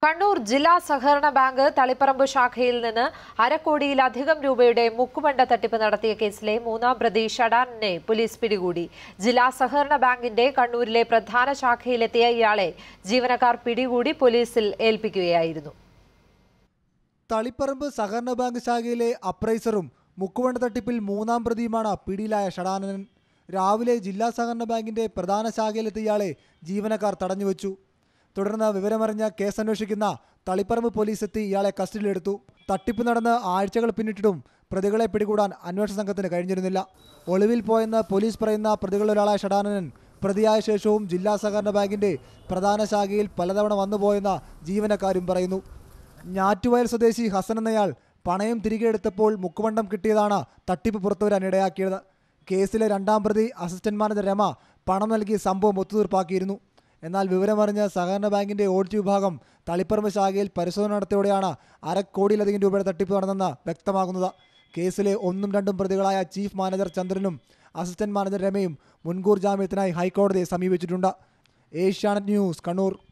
കണ്ണൂർ ജില്ലാ സഹകരണ ബാങ്ക് തളിപ്പറമ്പ് ശാഖയിൽ നിന്ന് അരക്കോടിയിലധികം രൂപയുടെ മുക്കുപണ്ട തട്ടിപ്പ് നടത്തിയ കേസിലെ മൂന്നാം പ്രതി ഷഡാനിനെ പോലീസ് പിടികൂടി ജില്ലാ സഹകരണ ബാങ്കിന്റെ കണ്ണൂരിലെ പ്രധാന ശാഖയിലെത്തിയ ഇയാളെ ജീവനക്കാർ പിടികൂടി പോലീസിൽ ഏൽപ്പിക്കുകയായിരുന്നു തളിപ്പറമ്പ് സഹകരണ ബാങ്ക് ശാഖയിലെ അപ്രൈസറും മുക്കുവണ്ട തട്ടിപ്പിൽ മൂന്നാം പ്രതിയുമാണ് പിടിയിലായ ഷടാനനൻ രാവിലെ ജില്ലാ സഹകരണ ബാങ്കിന്റെ പ്രധാന ശാഖയിലെത്തിയ ഇയാളെ ജീവനക്കാർ തടഞ്ഞുവെച്ചു തുടർന്ന് വിവരമറിഞ്ഞ കേസന്വേഷിക്കുന്ന തളിപ്പറമ്പ് പോലീസ് എത്തി ഇയാളെ കസ്റ്റഡിയിലെടുത്തു തട്ടിപ്പ് നടന്ന് ആഴ്ചകൾ പിന്നിട്ടിട്ടും പ്രതികളെ പിടികൂടാൻ അന്വേഷണ സംഘത്തിന് കഴിഞ്ഞിരുന്നില്ല ഒളിവിൽ പോയെന്ന് പോലീസ് പറയുന്ന പ്രതികളിലൊരാളായ ഷടാനനൻ പ്രതിയായ ശേഷവും ജില്ലാ സഹകരണ ബാങ്കിന്റെ പ്രധാന ശാഖയിൽ പലതവണ വന്നുപോയെന്ന ജീവനക്കാരും പറയുന്നു ഞാറ്റുവയൽ സ്വദേശി ഹസൻ എന്നയാൾ പണയം തിരികെ എടുത്തപ്പോൾ മുക്കുവണ്ടം കിട്ടിയതാണ് തട്ടിപ്പ് പുറത്തുവരാൻ ഇടയാക്കിയത് കേസിലെ രണ്ടാം പ്രതി അസിസ്റ്റന്റ് മാനേജർ രമ പണം നൽകി സംഭവം ഒത്തുതീർപ്പാക്കിയിരുന്നു എന്നാൽ വിവരമറിഞ്ഞ് സഹകരണ ബാങ്കിന്റെ ഓഡിറ്റ് വിഭാഗം തളിപ്പറമ്പ് ശാഖയിൽ പരിശോധന നടത്തിയോടെയാണ് അരക്കോടിയിലധികം രൂപയുടെ തട്ടിപ്പ് നടന്നെന്ന് വ്യക്തമാകുന്നത് കേസിലെ ഒന്നും രണ്ടും പ്രതികളായ ചീഫ് മാനേജർ ചന്ദ്രനും അസിസ്റ്റന്റ് മാനേജർ രമയും മുൻകൂർ ജാമ്യത്തിനായി ഹൈക്കോടതിയെ സമീപിച്ചിട്ടുണ്ട് ഏഷ്യാനെറ്റ് ന്യൂസ് കണ്ണൂർ